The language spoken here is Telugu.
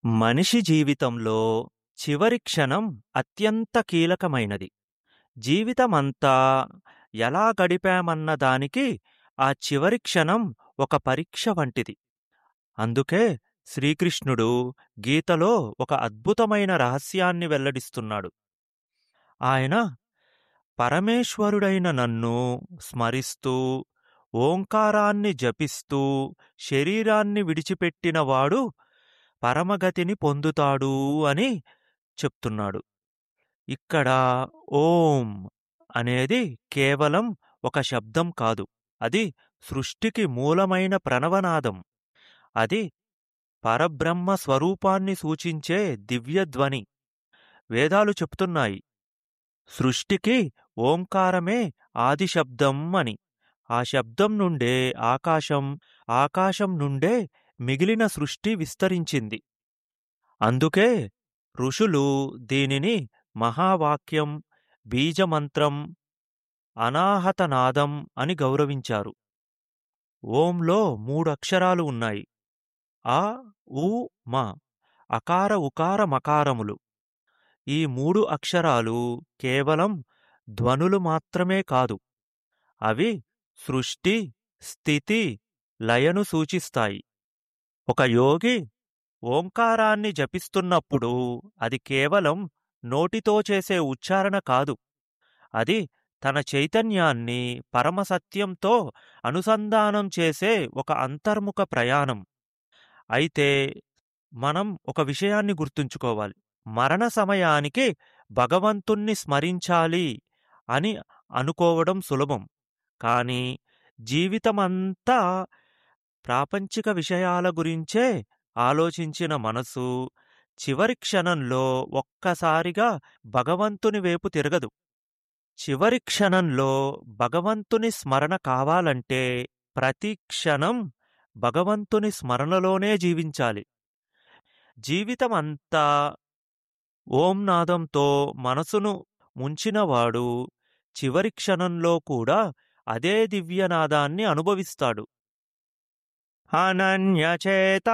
మనిషి జీవితంలో చివరి క్షణం అత్యంత కీలకమైనది. జీవితమంతా ఎలా గడిపామన్న దానికి ఆ చివరి క్షణం ఒక పరీక్ష వంటిది. అందుకే శ్రీకృష్ణుడు గీతలో ఒక అద్భుతమైన రహస్యాన్ని వెల్లడిస్తున్నాడు. ఆయన పరమేశ్వరుడైన నన్ను స్మరిస్తూ, ఓంకారాన్ని జపిస్తూ శరీరాన్ని విడిచిపెట్టినవాడు పరమగతిని పొందుతాడు అని చెప్తున్నాడు. ఇక్కడ ఓం అనేది కేవలం ఒక శబ్దం కాదు. అది సృష్టికి మూలమైన ప్రణవనాదం. అది పరబ్రహ్మ స్వరూపాన్ని సూచించే దివ్యధ్వని. వేదాలు చెప్తున్నాయి సృష్టికి ఓంకారమే ఆది శబ్దం అని. ఆ శబ్దం నుండే ఆకాశం, ఆకాశం నుండే మిగిలిన సృష్టి విస్తరించింది. అందుకే ఋషులు దీనిని మహావాక్యం, బీజమంత్రం, అనాహతనాదం అని గౌరవించారు. ఓంలో మూడక్షరాలు ఉన్నాయి. అ, ఉ, మ. అకార ఉకార మకారములు. ఈ మూడు అక్షరాలు కేవలం ధ్వనులు మాత్రమే కాదు. అవి సృష్టి, స్థితి, లయను సూచిస్తాయి. ఒక యోగి ఓంకారాన్ని జపిస్తున్నప్పుడు అది కేవలం నోటితో చేసే ఉచ్చారణ కాదు. అది తన చైతన్యాన్ని పరమసత్యంతో అనుసంధానం చేసే ఒక అంతర్ముఖ ప్రయాణం. అయితే మనం ఒక విషయాన్ని గుర్తుంచుకోవాలి. మరణ సమయానికి భగవంతుణ్ణి స్మరించాలి అని అనుకోవడం సులభం. కానీ జీవితమంతా ప్రాపంచిక విషయాల గురించే ఆలోచించిన మనసు చివరి క్షణంలో ఒక్కసారిగా భగవంతుని వైపు తిరగదు. చివరి క్షణంలో భగవంతుని స్మరణ కావాలంటే ప్రతి క్షణం భగవంతుని స్మరణలోనే జీవించాలి. జీవితమంతా ఓం నాదంతో మనసును ముంచినవాడు చివరి క్షణంలో కూడా అదే దివ్యనాదాన్ని అనుభవిస్తాడు. అనన్యచేత